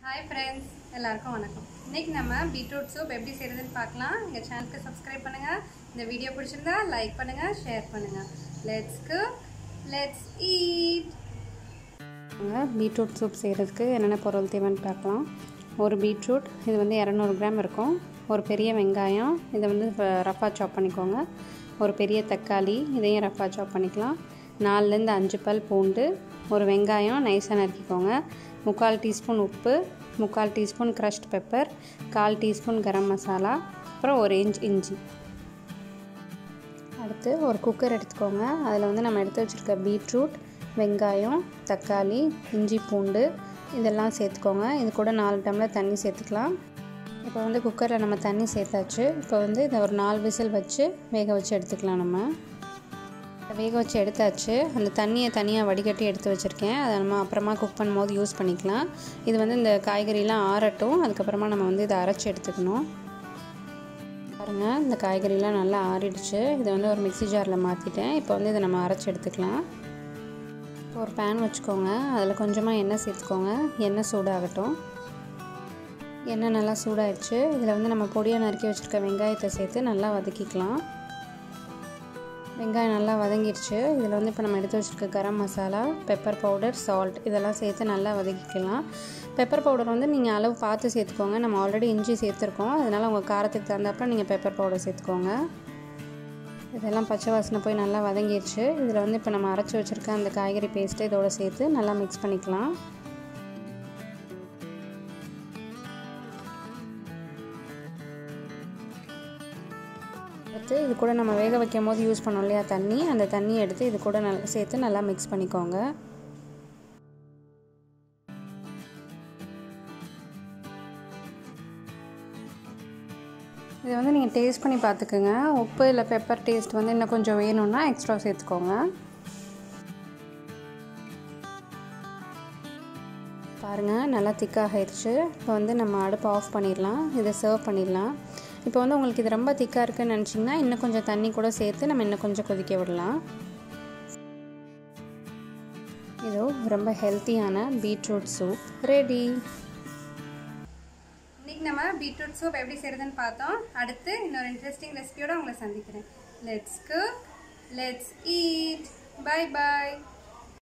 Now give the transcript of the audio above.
hi friends எல்லாருக்கும் வணக்கம் இன்னைக்கு நம்ம பீட்ரூட் சூப் எப்படி செய்கிறதுன்னு பார்க்கலாம் எங்கள் சேனலுக்கு சப்ஸ்கிரைப் பண்ணுங்கள் இந்த வீடியோ பிடிச்சிருந்தா லைக் பண்ணுங்கள் ஷேர் பண்ணுங்கள் let's cook let's eat beetroot soup செய்கிறதுக்கு என்னென்ன பொருள் தேவைன்னு பார்க்கலாம் ஒரு பீட்ரூட் இது வந்து இரநூறு கிராம் இருக்கும் ஒரு பெரிய வெங்காயம் இதை வந்து ரஃபாக சாப் பண்ணிக்கோங்க ஒரு பெரிய தக்காளி இதையும் ரஃபாக சாப் பண்ணிக்கலாம் நாலுலேருந்து அஞ்சு பல் பூண்டு ஒரு வெங்காயம் நைஸாக நறுக்கிக்கோங்க முக்கால் டீஸ்பூன் உப்பு முக்கால் டீஸ்பூன் க்ரஷ்ட் பெப்பர் கால் டீஸ்பூன் கரம் மசாலா அப்புறம் ஒரு இன்ச் இஞ்சி அடுத்து ஒரு குக்கர் எடுத்துக்கோங்க அதில் வந்து நம்ம எடுத்து வச்சுருக்க பீட்ரூட் வெங்காயம் தக்காளி இஞ்சி பூண்டு இதெல்லாம் சேர்த்துக்கோங்க இது கூட நாலு டம்ளர் தண்ணி சேர்த்துக்கலாம் இப்போ வந்து குக்கரில் நம்ம தண்ணி சேர்த்தாச்சு இப்போ வந்து இதை ஒரு நாலு விசில் வச்சு வேக வச்சு எடுத்துக்கலாம் நம்ம வேக வச்சு எடுத்தாச்சு அந்த தண்ணியை தனியாக வடிகட்டி எடுத்து வச்சுருக்கேன் அதை நம்ம அப்புறமா குக் பண்ணும்போது யூஸ் பண்ணிக்கலாம் இது வந்து இந்த காய்கறிலாம் ஆறட்டும் அதுக்கப்புறமா நம்ம வந்து இதை அரைச்சி எடுத்துக்கணும் பாருங்கள் இந்த காய்கறிலாம் நல்லா ஆறிடுச்சு இதை வந்து ஒரு மிக்சி ஜாரில் மாற்றிட்டேன் இப்போ வந்து இதை நம்ம அரைச்சி எடுத்துக்கலாம் ஒரு பேன் வச்சுக்கோங்க அதில் கொஞ்சமாக எண்ணெய் சேர்த்துக்கோங்க எண்ணெய் சூடாகட்டும் எண்ணெய் நல்லா சூடாயிடுச்சு இதில் வந்து நம்ம பொடியாக நறுக்கி வச்சுருக்க வெங்காயத்தை சேர்த்து நல்லா வதக்கிக்கலாம் வெங்காயம் நல்லா வதங்கிடுச்சு இதில் வந்து இப்போ நம்ம எடுத்து வச்சுருக்க garam masala pepper powder salt இதெல்லாம் சேர்த்து நல்லா வதக்கிக்கலாம் பெப்பர் பவுடர் வந்து நீங்கள் அளவு பார்த்து சேர்த்துக்கோங்க நம்ம ஆல்ரெடி இஞ்சி சேர்த்துருக்கோம் அதனால் உங்கள் காரத்துக்கு தகுந்தாப்புல நீங்கள் பெப்பர் பவுடர் சேர்த்துக்கோங்க இதெல்லாம் பச்சை வாசனை போய் நல்லா வதங்கிடுச்சு இதில் வந்து இப்போ நம்ம அரைச்சி வச்சுருக்க அந்த காய்கறி பேஸ்ட்டு இதோட சேர்த்து நல்லா மிக்ஸ் பண்ணிக்கலாம் எடுத்து இது கூட நம்ம வேக வைக்கும் போது யூஸ் பண்ணோம் இல்லையா தண்ணி அந்த தண்ணியை எடுத்து இது கூட நல்லா சேர்த்து நல்லா மிக்ஸ் பண்ணிக்கோங்க இதை வந்து நீங்கள் டேஸ்ட் பண்ணி பார்த்துக்குங்க உப்பு இல்லை பெப்பர் டேஸ்ட் வந்து இன்னும் கொஞ்சம் வேணும்னா எக்ஸ்ட்ரா சேர்த்துக்கோங்க பாருங்கள் நல்லா திக்காக ஆயிடுச்சு இப்போ வந்து நம்ம அடுப்பு ஆஃப் பண்ணிடலாம் இதை சர்வ் பண்ணிடலாம் இப்போ வந்து உங்களுக்கு இது ரொம்ப திக்காக இருக்குன்னு நினச்சிங்கன்னா இன்னும் கொஞ்சம் தண்ணி கூட சேர்த்து நம்ம இன்னும் கொஞ்சம் கொதிக்க விடலாம் இதோ ரொம்ப ஹெல்த்தியான பீட்ரூட் சூப் ரெடி இன்னைக்கு நம்ம பீட்ரூட் சூப் எப்படி செய்யறதுன்னு பார்த்தோம் அடுத்து இன்னொரு இன்ட்ரெஸ்டிங் ரெசிபியோட உங்களை சந்திக்கிறேன் let's cook let's eat bye bye